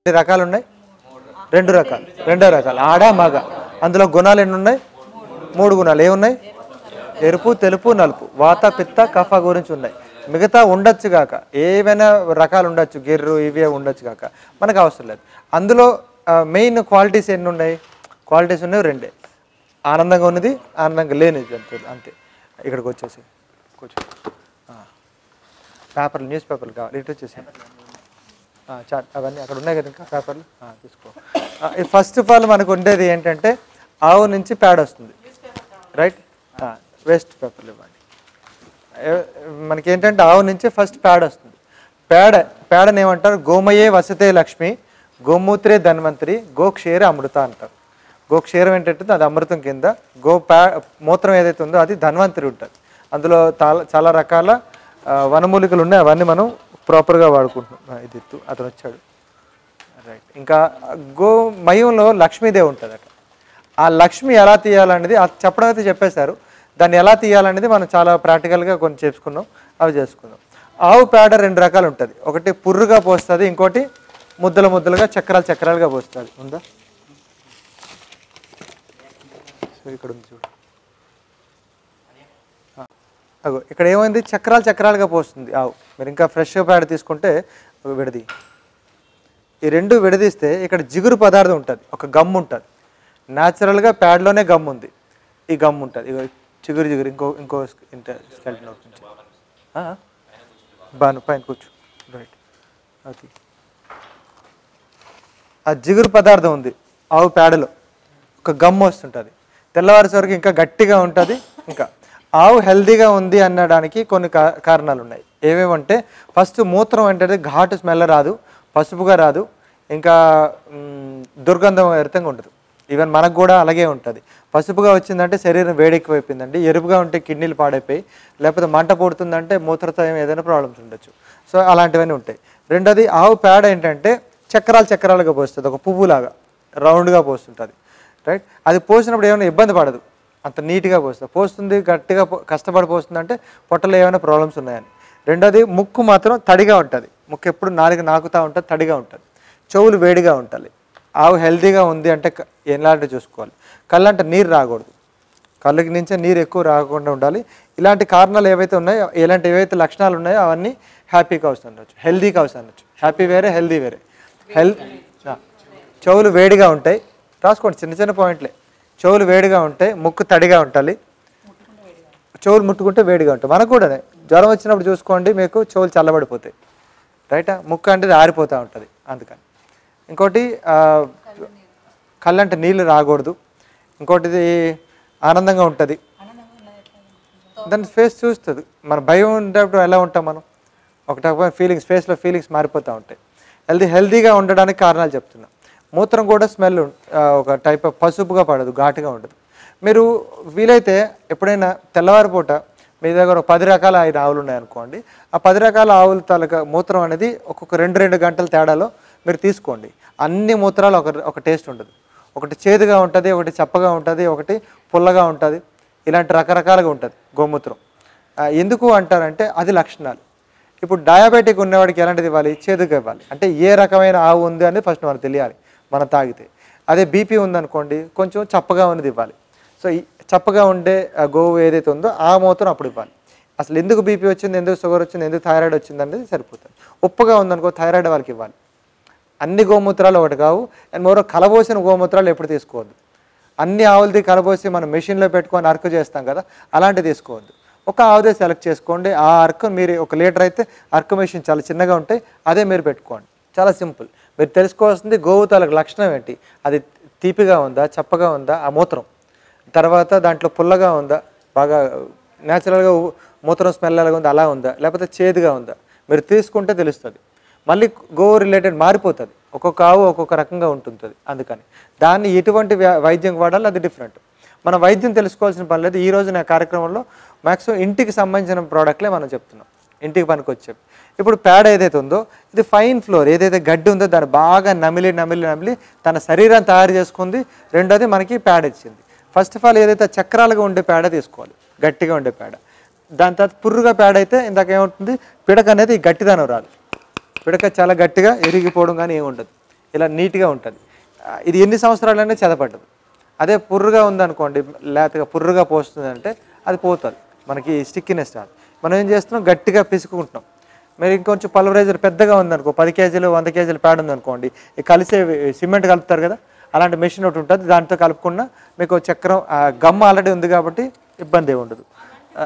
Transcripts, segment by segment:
ఎన్ని రకాలు ఉన్నాయి రెండు రకాలు రెండో రకాలు ఆడ మగ అందులో గుణాలు ఎన్ని ఉన్నాయి మూడు గుణాలు ఏమున్నాయి ఎరుపు తెలుపు నలుపు వాత పిత్త కఫ గురించి ఉన్నాయి మిగతా ఉండొచ్చు కాక ఏవైనా రకాలు ఉండొచ్చు గిర్రు ఇవే ఉండొచ్చు కాక మనకు అవసరం లేదు అందులో మెయిన్ క్వాలిటీస్ ఎన్ని ఉన్నాయి క్వాలిటీస్ ఉన్నాయి రెండే ఆనందంగా ఉన్నది ఆనందంగా లేనిది అంతే అంతే ఇక్కడికి వచ్చేసి కూర్చో ఆ. పేపర్లు న్యూస్ పేపర్లు కావాలి ఇటు వచ్చేసి చాట్ అవన్నీ అక్కడ ఉన్నాయి కదా ఇంకా పేపర్లు ఆ, తీసుకో ఫస్ట్ ఆఫ్ ఆల్ మనకు ఉండేది ఏంటంటే ఆవు నుంచి పేడ వస్తుంది రైట్ వేస్ట్ పేపర్లు ఇవ్వండి ఏ- మనకి ఏంటంటే ఆవు నుంచి ఫస్ట్ పేడ వస్తుంది పేడ పేడని ఏమంటారు గోమయే వసతే లక్ష్మి గోమూత్రే ధన్వంతరి గోక్షీర అమృత అంటారు గోక్షీరం ఏంటంటే అది అమృతం కింద గో పే మూత్రం ఏదైతే ఉందో అది ధన్వంతరి ఉంటుంది అందులో చాలా చాలా రకాల ఆ, వనమూలికలు ఉన్నాయి అవన్నీ మనం ప్రాపర్గా వాడుకుంటున్నాం ఆ, ఇది ఎత్తు అతను వచ్చాడు రైట్ ఇంకా గో మయంలో లక్ష్మీదేవి ఉంటుంది అక్కడ ఆ లక్ష్మి ఎలా తీయాలనేది అది చెప్పడం అయితే చెప్పేశారు దాన్ని ఎలా తీయాలనేది మనం చాలా ప్రాక్టికల్గా కొన్ని చేసుకున్నాం అవి చేసుకుందాం ఆవు పేడ రెండు రకాలు ఉంటుంది ఒకటి పుర్రుగా పోస్తుంది ఇంకోటి ముద్దలు ముద్దలుగా చక్రాలు చక్రాలుగా పోస్తుంది ఉందా సో ఇక్కడ ఉంది చూడు ఆ, అగో ఇక్కడ ఏమైంది చక్రాలు చక్రాలుగా పోస్తుంది ఆవు మీరు ఇంకా ఫ్రెష్ పేడ తీసుకుంటే అగో విడది ఈ రెండు విడదీస్తే ఇక్కడ జిగురు పదార్థం ఉంటుంది ఒక గమ్ ఉంటుంది న్యాచురల్గా ప్యాడ్లోనే గమ్ ఉంది ఈ గమ్ ఉంటుంది ఇగో చిగురు జిగురు ఇంకో ఇంకో ఇంత స్కెల్టన్ అవుతుంది బాను పైన కూర్చో రైట్ అది ఆ జిగురు పదార్థం ఉంది ఆవు పేడలో ఒక గమ్ వస్తుంటుంది తెల్లవారుసరికి ఇంకా గట్టిగా ఉంటుంది ఇంకా ఆవు హెల్తీగా ఉంది అనడానికి కొన్ని కా కారణాలు ఉన్నాయి ఏమేమంటే ఫస్ట్ మూత్రం అంటే ఘాటు స్మెల్ రాదు పసుపుగా రాదు ఇంకా మ్, దుర్గంధం ఎరితంగా ఉండదు ఈవెన్ మనకు కూడా అలాగే ఉంటుంది పసుపుగా వచ్చిందంటే శరీరం వేడెక్కువైపోయిందండి ఎరుపుగా ఉంటే కిడ్నీలు పాడైపోయి లేకపోతే మంట పుడుతుందంటే మూత్రతో ఏదైనా ప్రాబ్లమ్స్ ఉండొచ్చు సో అలాంటివన్నీ ఉంటాయి రెండోది ఆవు పేడ ఏంటంటే చక్రాలు చక్రాలుగా పోస్తుంది ఒక పువ్వులాగా రౌండ్గా పోస్తుంటుంది రైట్ అది పోసినప్పుడు ఏమైనా ఇబ్బంది పడదు అంత నీట్గా పోస్తుంది పోస్తుంది గట్టిగా పో- కష్టపడి పోస్తుంది అంటే పొట్టలో ఏమైనా ప్రాబ్లమ్స్ ఉన్నాయని రెండోది ముక్కు మాత్రం తడిగా ఉంటుంది ముక్కు ఎప్పుడు నాలుగు నాకుతూ ఉంటుంది తడిగా ఉంటుంది చెవులు వేడిగా ఉండాలి ఆవు హెల్తీగా ఉంది అంటే క- ఎలాంటివి చూసుకోవాలి కళ్ళు అంటే నీరు రాకూడదు కళ్ళకి నుంచే నీరు ఎక్కువ రాకుండా ఉండాలి ఇలాంటి కారణాలు ఏవైతే ఉన్నాయో ఇలాంటి ఏవైతే లక్షణాలు ఉన్నాయో అవన్నీ హ్యాపీగా అవసరం ఉండొచ్చు హెల్దీగా అవసరం ఉండొచ్చు హ్యాపీ వేరే హెల్దీ వేరే హెల్త్ చెవులు వేడిగా ఉంటాయి రాసుకోండి చిన్న చిన్న పాయింట్లే చెవులు వేడిగా ఉంటాయి ముక్కు తడిగా ఉండాలి చెవులు ముట్టుకుంటే వేడిగా ఉంటాయి మనకు కూడా జ్వరం వచ్చినప్పుడు చూసుకోండి మీకు చెవులు చల్లబడిపోతాయి రైటా ముక్కు అంటే ఆరిపోతూ ఉంటుంది అందుకని ఇంకోటి ఆ, కళ్ళంటే నీళ్ళు రాకూడదు ఇంకోటిది ఆనందంగా ఉంటుంది దాని ఫేస్ చూస్తుంది మన భయం ఉండేటప్పుడు ఎలా ఉంటాం మనం ఒక రకమైన ఫీలింగ్స్ ఫేస్లో ఫీలింగ్స్ మారిపోతూ ఉంటాయి హెల్దీ హెల్దీగా ఉండడానికి కారణాలు చెప్తున్నా మూత్రం కూడా స్మెల్ ఒక టైప్ ఆఫ్ పసుపుగా పడదు ఘాటుగా ఉండదు మీరు వీలైతే ఎప్పుడైనా తెల్లవారిపూట మీ దగ్గర ఒక పది రకాల ఐదు ఆవులు ఉన్నాయనుకోండి ఆ పది రకాల ఆవుల తాలూకా మూత్రం అనేది ఒక్కొక్క రెండు రెండు గంటల తేడాలో మీరు తీసుకోండి అన్ని మూత్రాలు ఒక ఒక టేస్ట్ ఉండదు ఒకటి చేదుగా ఉంటుంది ఒకటి చప్పగా ఉంటుంది ఒకటి పుల్లగా ఉంటుంది ఇలాంటి రకరకాలుగా ఉంటుంది గోమూత్రం ఆ, ఎందుకు అంటారంటే అది లక్షణాలు ఇప్పుడు డయాబెటిక్ ఉన్నవాడికి ఎలాంటిది ఇవ్వాలి చేదుగా ఇవ్వాలి అంటే ఏ రకమైన ఆవు ఉంది అనేది ఫస్ట్ మనకు తెలియాలి మనం తాగితే అదే బీపీ ఉందనుకోండి కొంచెం చప్పగా ఉన్నది ఇవ్వాలి సో ఈ చప్పగా ఉండే ఆ గోవు ఏదైతే ఉందో ఆ మూత్రం అప్పుడు ఇవ్వాలి అసలు ఎందుకు బీపీ వచ్చింది ఎందుకు షుగర్ వచ్చింది ఎందుకు థైరాయిడ్ వచ్చింది అనేది సరిపోతుంది ఉప్పుగా ఉందనుకో థైరాయిడ్ వాళ్ళకి ఇవ్వాలి అన్ని గోమూత్రాలు ఒకటి కావు అండ్ మరో కలబోసిన గోమూత్రాలు ఎప్పుడు తీసుకోవద్దు అన్ని ఆవులది కలబోసి మనం మెషిన్లో పెట్టుకొని అర్కు చేస్తాం కదా అలాంటివి తీసుకోవద్దు ఒక ఆవుదే సెలెక్ట్ చేసుకోండి ఆ అర్కు మీరు ఒక లీటర్ అయితే అర్కు మెషిన్ చాలా చిన్నగా ఉంటాయి అదే మీరు పెట్టుకోండి చాలా సింపుల్ మీరు తెలుసుకోవాల్సింది గోవు తాలూకు లక్షణం ఏంటి అది తీపిగా ఉందా చప్పగా ఉందా ఆ మూత్రం తర్వాత దాంట్లో పుల్లగా ఉందా బాగా న్యాచురల్గా మూత్రం స్మెల్ ఎలాగా ఉందా అలా ఉందా లేకపోతే చేదుగా ఉందా మీరు తీసుకుంటే తెలుస్తుంది మళ్ళీ గో రిలేటెడ్ మారిపోతుంది ఒక్కొక్క ఆవు ఒక్కొక్క రకంగా ఉంటుంటుంది అందుకని దాన్ని ఎటువంటి వ్యా- వైద్యం వాడాలో అది డిఫరెంట్ మన వైద్యం తెలుసుకోవాల్సిన పని లేదు ఈ రోజు నా కార్యక్రమంలో మ్యాక్సిమం ఇంటికి సంబంధించిన ప్రోడక్ట్లే మనం చెప్తున్నాం ఇంటికి పనికొచ్చేవి ఇప్పుడు పేడ ఏదైతే ఉందో ఇది ఫైన్ ఫ్లోర్ ఏదైతే గడ్డి ఉందో దాన్ని బాగా నమిలి నమిలి నమిలి తన శరీరాన్ని తయారు చేసుకుంది రెండోది మనకి పేడ ఇచ్చింది ఫస్ట్ ఆఫ్ ఆల్ ఏదైతే చక్రాలుగా ఉండే పేడ తీసుకోవాలి గట్టిగా ఉండే పేడ దాని తర్వాత పుర్రుగా పేడ అయితే ఇందాక ఏముంటుంది పిడక అనేది గట్టిదనం రాదు పిడక చాలా గట్టిగా ఎరిగిపోవడం కానీ ఏమి ఉండదు ఇలా నీట్గా ఉంటుంది ఆ, ఇది ఎన్ని సంవత్సరాలైనా చెదపడ్డదు అదే పుర్రుగా ఉందనుకోండి లేతగా పుర్రుగా పోస్తుంది అంటే అది పోతుంది మనకి స్టిక్కినెస్ రాదు మనం ఏం చేస్తున్నాం గట్టిగా పిసుకుంటున్నాం మీరు ఇంకొంచెం పల్వరైజర్ పెద్దగా ఉందనుకో పది కేజీలు వంద కేజీలు ప్యాడ్ ఉందనుకోండి ఈ కలిసే సిమెంట్ కలుపుతారు కదా అలాంటి మెషిన్ ఒకటి ఉంటుంది దాంతో కలుపుకున్న మీకు చక్రం ఆ గమ్ ఆల్రెడీ ఉంది కాబట్టి ఇబ్బంది ఏమి ఉండదు ఆ,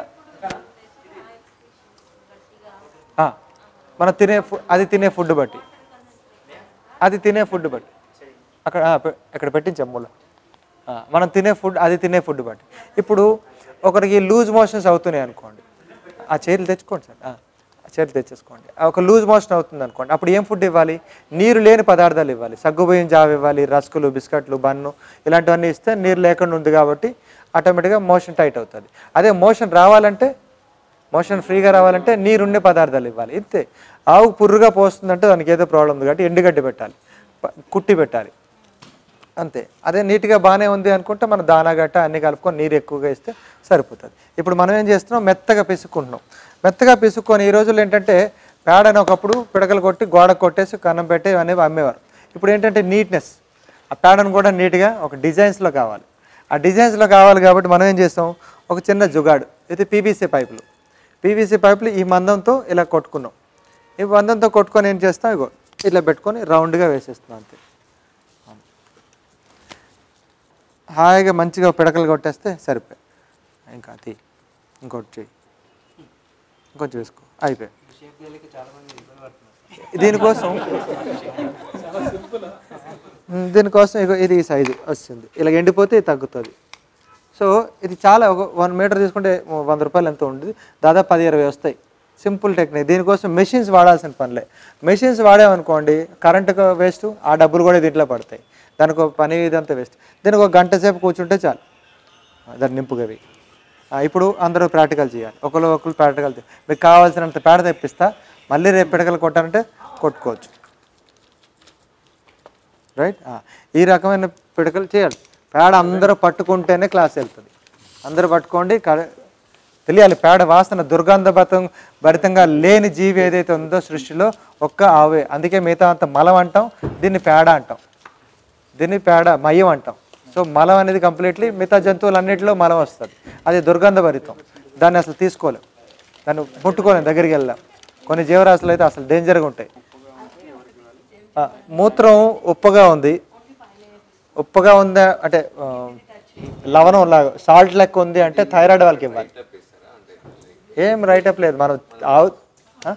ఆ, మనం తినే ఫు- అది తినే ఫుడ్ బట్టి అది తినే ఫుడ్ బట్టి అక్కడ ఆ, పె- ఇక్కడ పెట్టించాం మూల ఆ, మనం తినే ఫుడ్ అది తినే ఫుడ్ బట్టి ఇప్పుడు ఒకరికి లూజ్ మోషన్స్ అవుతున్నాయి అనుకోండి ఆ చైర్లు తెచ్చుకోండి సార్ ఆ, ఆ చైర్లు తెచ్చేసుకోండి ఆ, ఒక లూజ్ మోషన్ అవుతుంది అనుకోండి అప్పుడు ఏం ఫుడ్ ఇవ్వాలి నీరు లేని పదార్థాలు ఇవ్వాలి సగ్గుబియ్యం జావ ఇవ్వాలి రస్కులు బిస్కెట్లు బన్ను ఇలాంటివన్నీ ఇస్తే నీరు లేకుండా ఉంది కాబట్టి ఆటోమేటిక్గా మోషన్ టైట్ అవుతుంది అదే మోషన్ రావాలంటే మోషన్ ఫ్రీగా రావాలంటే నీరుండే పదార్థాలు ఇవ్వాలి ఇంతే ఆవు పుర్రుగా పోస్తుందంటే దానికి ఏదో ప్రాబ్లం ఉంది కాబట్టి ఎండుగడ్డి పెట్టాలి ప- కుట్టి పెట్టాలి అంతే అదే నీట్గా బాగానే ఉంది అనుకుంటే మనం దానా గట్ట అన్ని కలుపుకొని నీరు ఎక్కువగా ఇస్తే సరిపోతుంది ఇప్పుడు మనం ఏం చేస్తున్నాం మెత్తగా పిసుక్కుంటున్నాం మెత్తగా పిసుక్కొని ఈ రోజుల్లో ఏంటంటే పేడని ఒకప్పుడు పిడకలు కొట్టి గోడ కొట్టేసి కన్నం పెట్టి అనేవి అమ్మేవారు ఇప్పుడు ఏంటంటే నీట్నెస్ ఆ పేడను కూడా నీట్గా ఒక డిజైన్స్లో కావాలి ఆ డిజైన్స్లో కావాలి కాబట్టి మనం ఏం చేస్తాం ఒక చిన్న జుగాడు ఇది పీవీసీ పైపులు పీవీసీ పైపులు ఈ మందంతో ఇలా కొట్టుకున్నాం ఈ మందంతో కొట్టుకొని ఏం చేస్తాం ఇగో ఇట్లా పెట్టుకొని రౌండ్గా వేసేస్తున్నాం అంతే హాయిగా మంచిగా పిడకలు కొట్టేస్తే సరిపోయి ఇంకా తీ ఇంకోటి చెయ్యి ఇంకొంచెం వేసుకో అయిపోయి దీనికోసం ఉమ్, దీనికోసం ఇగో ఇది ఈ సైజు వస్తుంది ఇలా ఎండిపోతే ఇది తగ్గుతుంది సో ఇది చాలా ఒక వన్ మీటర్ తీసుకుంటే వంద రూపాయలు ఎంత ఉంటుంది దాదాపు పది ఇరవై వస్తాయి సింపుల్ టెక్నిక్ దీనికోసం మెషిన్స్ వాడాల్సిన పనిలే మెషిన్స్ వాడామనుకోండి కరెంటు వేస్ట్ ఆ డబ్బులు కూడా దీంట్లో పడతాయి దానికి ఒక పని ఇదంతా వేస్ట్ దీనికి ఒక గంట సేపు కూర్చుంటే చాలు దాన్ని నింపుగవి ఆ, ఇప్పుడు అందరూ ప్రాక్టికల్ చేయాలి ఒకరు ఒకరు ప్రాక్టికల్ చేయాలి మీకు కావాల్సినంత పేడ తెప్పిస్తా మళ్ళీ రేపు పిడకలు కొట్టాలంటే కొట్టుకోవచ్చు రైట్ ఈ రకమైన పిడకలు చేయాలి పేడ అందరూ పట్టుకుంటేనే క్లాస్ వెళ్తుంది అందరూ పట్టుకోండి క- తెలియాలి పేడ వాసన దుర్గంధభతం భరితంగా లేని జీవి ఏదైతే ఉందో సృష్టిలో ఒక్క ఆవే అందుకే మిగతా అంత మలం అంటాం దీన్ని పేడ అంటాం దీన్ని పేడ మయం అంటాం సో మలం అనేది కంప్లీట్లీ మిగతా జంతువులన్నిటిలో మలం వస్తుంది అది దుర్గంధభరితం దాన్ని అసలు తీసుకోలేం దాన్ని ముట్టుకోలేం దగ్గరికి వెళ్దాం కొన్ని జీవరాశులు అయితే అసలు డేంజర్గా ఉంటాయి ఆ, మూత్రం ఉప్పగా ఉంది ఉప్పగా ఉందా అంటే ఆ, లవణం లాగా సాల్ట్ లెక్క ఉంది అంటే థైరాయిడ్ వాళ్ళకి ఇవ్వాలి ఏం రైట్ అప్ లేదు మనం ఆవు ఆ?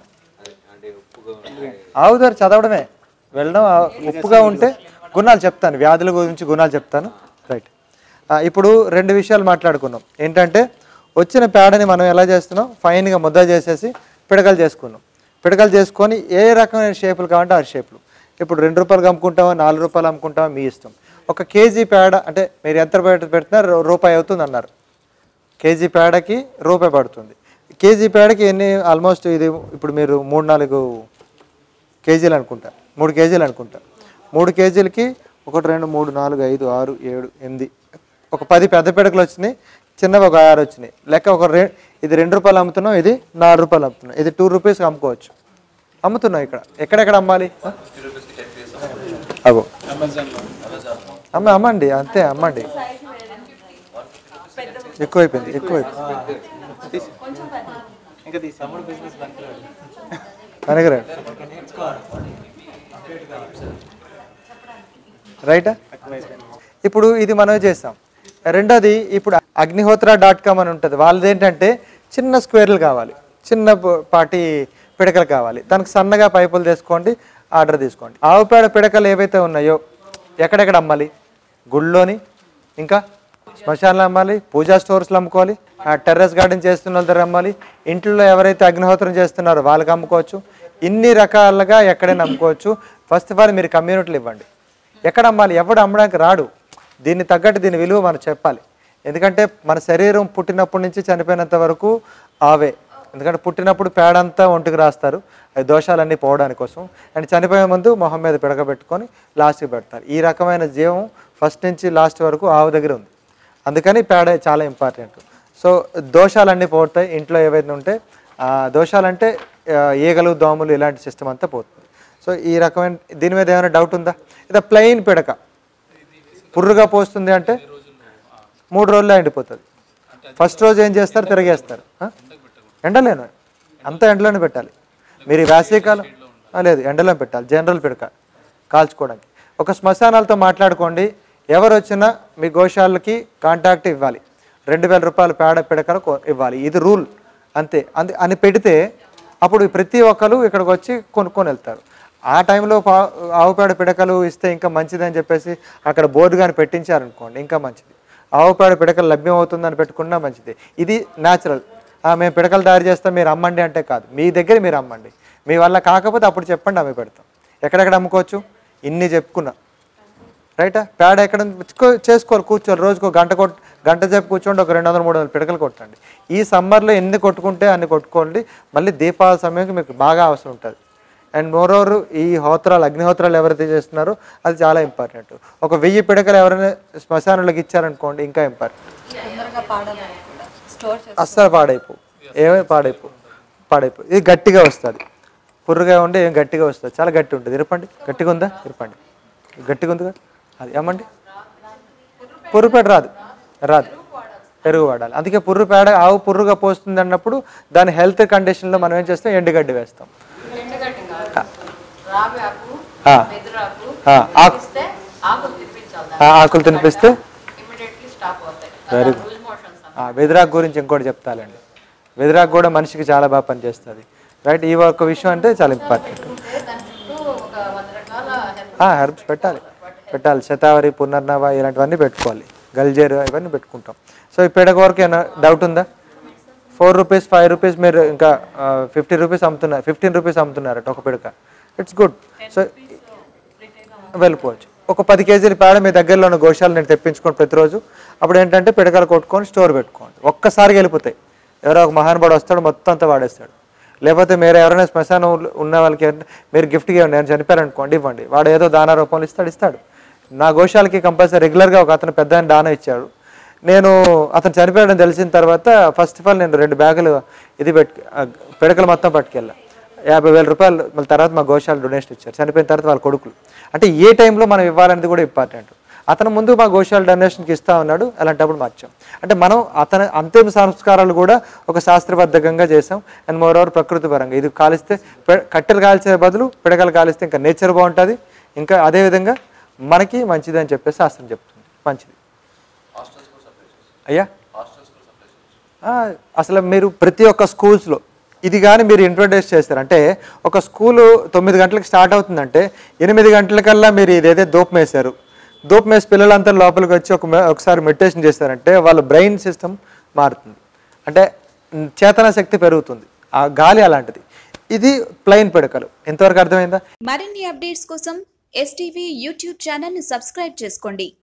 ఆవు ద్వారా చదవడమే వెళ్ళడం ఆ- ఉప్పుగా ఉంటే గుణాలు చెప్తాను వ్యాధుల గురించి గుణాలు చెప్తాను రైట్ ఇప్పుడు రెండు విషయాలు మాట్లాడుకున్నాం ఏంటంటే వచ్చిన పేడని మనం ఎలా చేస్తున్నాం ఫైన్గా ముద్ద చేసేసి పిడకలు చేసుకున్నాం పిడకలు చేసుకొని ఏ రకమైన షేపులు కావాలంటే ఆ షేపులు ఇప్పుడు రెండు రూపాయలు అమ్ముకుంటామా నాలుగు రూపాయలు అమ్ముకుంటామా మీ ఇష్టం ఒక కేజీ పేడ అంటే మీరు ఎంత పెట్- పెడుతున్నారు రూ- రూపాయి అవుతుంది అన్నారు కేజీ పేడకి రూపాయి పడుతుంది కేజీ పేడకి ఎన్ని ఆల్మోస్ట్ ఇది ఇప్పుడు మీరు మూడు నాలుగు కేజీలు అనుకుంటా మూడు కేజీలు అనుకుంటా మూడు కేజీలకి ఒకటి రెండు మూడు నాలుగు ఐదు ఆరు ఏడు ఎనిమిది ఒక పది పెద్ద పిడకలు వచ్చినాయి చిన్నవి ఒక ఆరు వచ్చినాయి లెక్క ఒక రె ఇది రెండు రూపాయలు అమ్ముతున్నాం ఇది నాలుగు రూపాయలు అమ్ముతున్నాం ఇది టూ రూపీస్కి అమ్ముకోవచ్చు అమ్ముతున్నాం ఇక్కడ ఎక్కడెక్కడ అమ్మాలి అగో అమ్మ అమ్మండి అంతే అమ్మండి ఎక్కువైపోయింది ఎక్కువైపోయింది పనికిరాడు రైటా ఇప్పుడు ఇది మనం చేస్తాం రెండోది ఇప్పుడు అగ్నిహోత్ర డాట్ కామ్ అని ఉంటుంది వాళ్ళది ఏంటంటే చిన్న స్క్వేర్లు కావాలి చిన్న ప- పాటి పిడకలు కావాలి దానికి సన్నగా పైపులు తీసుకోండి ఆర్డర్ తీసుకోండి ఆవు పేడ పిడకలు ఏవైతే ఉన్నాయో ఎక్కడెక్కడ అమ్మాలి గుళ్ళోని ఇంకా శ్మశానంలో అమ్మాలి పూజా స్టోర్స్లో అమ్ముకోవాలి ఆ టెర్రస్ గార్డెన్ చేస్తున్న వాళ్ళ దగ్గర అమ్మాలి ఇంట్లో ఎవరైతే అగ్నిహోత్రం చేస్తున్నారో వాళ్ళకి అమ్ముకోవచ్చు ఇన్ని రకాలుగా ఎక్కడైనా అమ్ముకోవచ్చు ఫస్ట్ ఆఫ్ ఆల్ మీరు కమ్యూనిటీలు ఇవ్వండి ఎక్కడ అమ్మాలి ఎవడు అమ్మడానికి రాడు దీన్ని తగ్గట్టు దీని విలువ మనం చెప్పాలి ఎందుకంటే మన శరీరం పుట్టినప్పటి నుంచి చనిపోయినంత వరకు ఆవే ఎందుకంటే పుట్టినప్పుడు పేడంతా ఒంటికి రాస్తారు అది దోషాలన్నీ పోవడానికి కోసం అండ్ చనిపోయే ముందు మొహం మీద పిడకబెట్టుకొని లాస్ట్కి పెడతారు ఈ రకమైన జీవం ఫస్ట్ నుంచి లాస్ట్ వరకు ఆవు దగ్గర ఉంది అందుకని పేడ చాలా ఇంపార్టెంట్ సో దోషాలన్నీ పోతాయి ఇంట్లో ఏవైతే ఉంటే ఆ దోషాలంటే ఆ, ఈగలు దోమలు ఇలాంటి సిస్టమ్ అంతా పోతుంది సో ఈ రకమైన దీని మీద ఏమైనా డౌట్ ఉందా ఇది ప్లెయిన్ పిడక పుర్రుగా పోస్తుంది అంటే మూడు రోజుల్లో ఎండిపోతుంది ఫస్ట్ రోజు ఏం చేస్తారు తిరిగేస్తారు ఆ? ఎండలేను అంతా ఎండలోనే పెట్టాలి మీరు ఈ వేసవికాలం ఆ, లేదు ఎండలో పెట్టాలి జనరల్ పిడక కాల్చుకోవడానికి ఒక శ్మశానాలతో మాట్లాడుకోండి ఎవరు వచ్చినా మీ గోశాలకి కాంటాక్ట్ ఇవ్వాలి రెండు వేల రూపాయలు పేడ పిడకలు కొ- ఇవ్వాలి ఇది రూల్ అంతే అంతే అని పెడితే అప్పుడు ప్రతి ఒక్కరు ఇక్కడికి వచ్చి కొనుక్కొని వెళ్తారు ఆ టైంలో పా ఆవు పేడ పిడకలు ఇస్తే ఇంకా మంచిదని చెప్పేసి అక్కడ బోర్డు కానీ పెట్టించారనుకోండి ఇంకా మంచిది ఆవు పేడ పిడకలు లభ్యం అవుతుందని పెట్టుకున్నా మంచిది ఇది న్యాచురల్ మేము పిడకలు తయారు చేస్తాం మీరు అమ్మండి అంటే కాదు మీ దగ్గర మీరు అమ్మండి మీ వల్ల కాకపోతే అప్పుడు చెప్పండి అమ్మి పెడతాం ఎక్కడెక్కడ అమ్ముకోవచ్చు ఇన్ని చెప్పుకున్నా రైటా పేడ ఎక్కడ కో- చేసుకోవాలి కూర్చోవాలి రోజుకు ఒక గంట కొట్ గంట సేపు కూర్చోండి ఒక రెండు వందల మూడు వందల పిడకలు కొట్టండి ఈ సమ్మర్లో ఎన్ని కొట్టుకుంటే అన్ని కొట్టుకోండి మళ్ళీ దీపావళి సమయంకి మీకు బాగా అవసరం ఉంటుంది అండ్ మోరోవర్ ఈ హోత్రాలు అగ్నిహోత్రాలు ఎవరైతే చేస్తున్నారో అది చాలా ఇంపార్టెంట్ ఒక వెయ్యి పిడకలు ఎవరైనా శ్మశానంలోకి ఇచ్చారనుకోండి ఇంకా ఇంపార్టెంట్ తొందరగా పాడమని కూడా స్టోర్ చేసి అస్సలు పాడైపో ఏమీ పాడైపో పాడైపో ఇది గట్టిగా వస్తుంది పుర్రుగా ఉండి ఏం గట్టిగా వస్తుంది చాలా గట్టి ఉంటుంది ఇరపండి గట్టిగా ఉందా ఇరపండి గట్టిగా ఉంది కదా అది ఏమండి పుర్రు పేడ రాదు రాదు పెరుగు వాడాలి అందుకే పుర్రు పేడ ఆవు పుర్రుగా పోస్తుంది అన్నప్పుడు దాని హెల్త్ కండిషన్లో మనం ఏం చేస్తాం ఎండుగడ్డి వేస్తాం ఎండుగడ్డి కాదు రావి ఆకు ఆ, వెదురాకు ఆ, ఆకు ఇస్తే ఆకులు తిప్పించాలి ఆ ఆకులు తినిపిస్తే ఇమీడియట్లీ స్టాప్ అవుతాయి Very లూజ్ మోషన్స్ ఆ, వెదిరాకు గురించి ఇంకోటి చెప్తాలండి వెదిరాకు కూడా మనిషికి చాలా బాగా పనిచేస్తుంది రైట్ ఈ ఒక్క విషయం అంటే చాలా ఇంపార్టెంట్ ఉంటే దాని చుట్టూ ఒక వంద రకాల హెల్ప్ హెర్బ్స్ పెట్టాలి పెట్టాలి శతావరి పునర్నవ ఇలాంటివన్నీ పెట్టుకోవాలి గల్జేరు ఇవన్నీ పెట్టుకుంటాం సో ఈ పిడక వరకు ఏమైనా డౌట్ ఉందా ఫోర్ రూపీస్ ఫైవ్ రూపీస్ మీరు ఇంకా ఫిఫ్టీ రూపీస్ అమ్ముతున్నారు ఫిఫ్టీన్ రూపీస్ అమ్ముతున్నారట ఒక పిడక ఇట్స్ గుడ్ సో వెళ్ళిపోవచ్చు ఒక పది కేజీల పేడ మీ దగ్గరలో ఉన్న గోశాలు నేను తెప్పించుకోండి ప్రతిరోజు అప్పుడు ఏంటంటే పిడకలు కొట్టుకొని స్టోర్ పెట్టుకోండి ఒక్కసారిగా వెళ్ళిపోతాయి ఎవరో ఒక మహానుభావుడు వస్తాడు మొత్తం అంతా వాడేస్తాడు లేకపోతే మీరు ఎవరైనా శ్మశానం ఉన్న వాళ్ళకి ఏంటంటే మీరు గిఫ్ట్గా ఇవ్వండి నేను చనిపోయారనుకోండి ఇవ్వండి వాడు ఏదో దానా రూపంలో ఇస్తాడు ఇస్తాడు నా గోశాలకి కంపల్సరీ రెగ్యులర్గా ఒక అతను పెద్ద ఆయన దానా ఇచ్చాడు నేను అతను చనిపోయాడని తెలిసిన తర్వాత ఫస్ట్ ఆఫ్ ఆల్ నేను రెండు బ్యాగులు ఇది పెట్టు పిడకలు మొత్తం పట్టుకెళ్ళా యాభై వేల రూపాయలు మళ్ళీ తర్వాత మా గోశాల డొనేషన్ ఇచ్చారు చనిపోయిన తర్వాత వాళ్ళ కొడుకులు అంటే ఏ టైంలో మనం ఇవ్వాలనేది కూడా ఇంపార్టెంట్ అతను ముందు మా గోశాల డొనేషన్కి ఇస్తా ఉన్నాడు అలాంటప్పుడు మార్చాం అంటే మనం అతని అంతిమ సంస్కారాలు కూడా ఒక శాస్త్రబద్ధంగా చేసాం అండ్ మోర్ ఓవర్ ప్రకృతి పరంగా ఇది కాలిస్తే పె- కట్టెలు కాల్చే బదులు పిడకలు కాలిస్తే ఇంకా నేచర్ బాగుంటుంది ఇంకా అదేవిధంగా మనకి మంచిది అని చెప్పేసి శాస్త్రం చెప్తుంది మంచిది అయ్యా ఆ, అసలు మీరు ప్రతి ఒక్క స్కూల్స్లో ఇది కానీ మీరు ఇంట్రొడ్యూస్ చేస్తారు అంటే ఒక స్కూలు తొమ్మిది గంటలకు స్టార్ట్ అవుతుందంటే ఎనిమిది గంటలకల్లా మీరు ఇదైతే దూపం వేశారు దూపం వేసి పిల్లలంతా లోపలికి వచ్చి ఒక మె- ఒకసారి మెడిటేషన్ చేస్తారంటే వాళ్ళ బ్రెయిన్ సిస్టమ్ మారుతుంది అంటే ఉమ్, చేతన శక్తి పెరుగుతుంది ఆ గాలి అలాంటిది ఇది ప్లెయిన్ పిడకలు ఎంతవరకు అర్థమైందా మరిన్ని అప్డేట్స్ కోసం ఎస్టీవీ యూట్యూబ్ ఛానల్ని సబ్స్క్రైబ్ చేసుకోండి